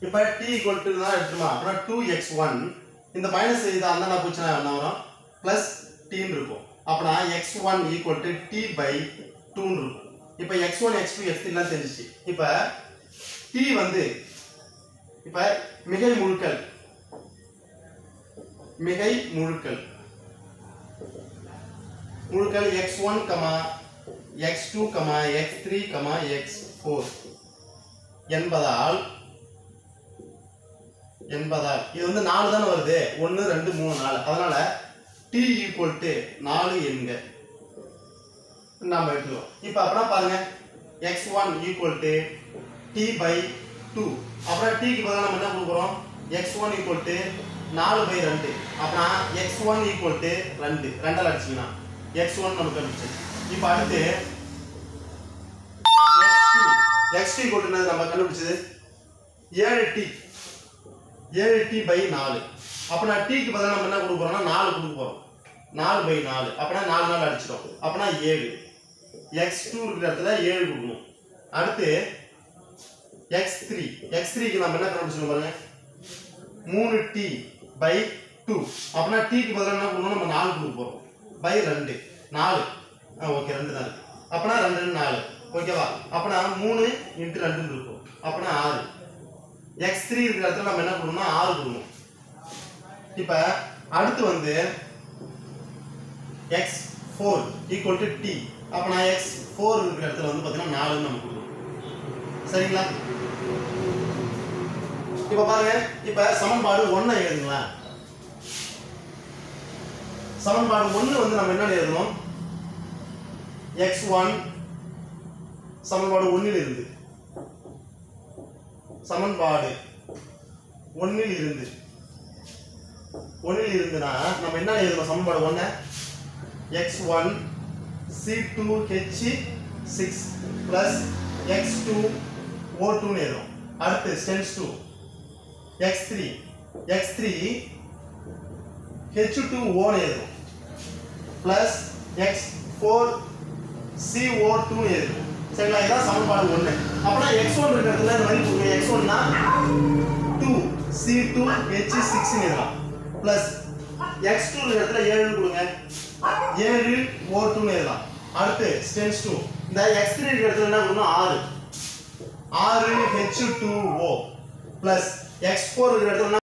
இப்போ D equal to தான் எடுத்துமா அப்புறம் டூ எக்ஸ் ஒன் இந்த மைனஸ் இதை அந்த நான் போச்சுன்னா என்ன வரும் ப்ளஸ் டீன்னு இருக்கும் அப்போனா x one equal to t by டூன்னு இருக்கும் இப்போ x one x two x த்ரீலாம் தெரிஞ்சிச்சு இப்போ டி வந்து இப்போ மிகை முழுக்கள் மிகை முழுக்கள் முழுக்கள் x one comma x two comma x three comma x four என்பதால் என்பதால் இது வந்து நாலு தானே வருது ஒன்று ரெண்டு மூணு நாலு அதனால டி ஈக்குவல் டு நாலு என்க நாம எடுத்துக்கோம் இப்போ அப்புறம் பாருங்க x one equal to t by two அப்புறம் டீக்கு பதிலாக நம்ம என்ன கொடுக்குறோம் எக்ஸ் ஒன் ஈக்குவல் டு நாலு பை ரெண்டு அப்புறம் எக்ஸ் ஒன் ஈக்குவல் டு ரெண்டு ரெண்டால் அடிச்சிங்கன்னா எக்ஸ் ஒன் நமக்கு அடிச்சு இப்போ அடுத்து எக்ஸ் டூ ஈக்குவல் டு நம்ம கண்டுபிடிச்சது ஏழு டி ஏழு டி பை நாலு அப்போ நான் டீக்கு பதிலாக நம்ம என்ன கொடுக்க போறோம்னா நாலு கொடுக்க போகிறோம் நாலு பை நாலு அப்போனா நாலு நாள் அடிச்சிடும் அப்போனா ஏழு எக்ஸ் டூ இருக்கிற இடத்துல ஏழு கொடுக்கணும் அடுத்து எக்ஸ் த்ரீ எக்ஸ் த்ரீக்கு நம்ம என்ன கண்டுபிடிச்சிருக்கோம் பாருங்க மூணு டி பை டூ அப்போனா டீக்கு பதிலாக என்ன கொடுக்கணும் நம்ம நாலு கொடுக்க போகிறோம் பை ரெண்டு நாலு ஆ ஓகே ரெண்டு தான் அப்போனா ரெண்டு நாலு ஓகேவா அப்போனா மூணு இன்ட்டு ரெண்டுன்னு இருக்கும் அப்போனா ஆறு எக்ஸ் த்ரீ இருக்கிற இடத்துல நம்ம என்ன பண்ணணும்னா ஆறு கொடுக்கணும் இப்போ அடுத்து வந்து x four equal to t அப்போ நான் எக்ஸ் ஃபோர் இருக்கிற இடத்துல வந்து பார்த்தீங்கன்னா நாலுன்னு நம்ம கொடுக்கணும் சரிங்களா இப்போ பாருங்க இப்போ சமன்பாடு ஒன்றை எழுதுங்களேன் சமன்பாடு ஒன்று வந்து நம்ம என்ன எழுதணும் எக்ஸ் ஒன் சமன்பாடு ஒன்றில் இருந்து சமன்பாடு ஒன்றில் இருந்து ஒன்றில் இருந்துனா நம்ம என்ன எழுதணும் சமன்பாடு ஒன்று x one C two H six plus x two O டூன்னு எழுதும் அடுத்து ஸ்டென்ஸ் two x three x three H two ஓன்னு எழுதும் ப்ளஸ் எக்ஸ் ஃபோர் சிஓ டூன்னு எழுதும் சரிங்களா இதான் சமன்பாடு ஒன்று அப்படின்னா எக்ஸ் ஒன் இருக்கிறதுல இந்த மாதிரி கொடுங்க எக்ஸ் ஒன்னா டூ சி டூ ஹெச் சிக்ஸ்னு எழுதலாம் ப்ளஸ் எக்ஸ் டூ இடத்துல ஏழுன்னு கொடுங்க ஏழு ஓ டூன்னு எழுதலாம் அடுத்து ஸ்டென்ஸ் டூ இந்த எக்ஸ் த்ரீ இடத்துல என்ன கொடுக்கணும் ஆறு ஆறு H two O plus x four இடத்துல என்ன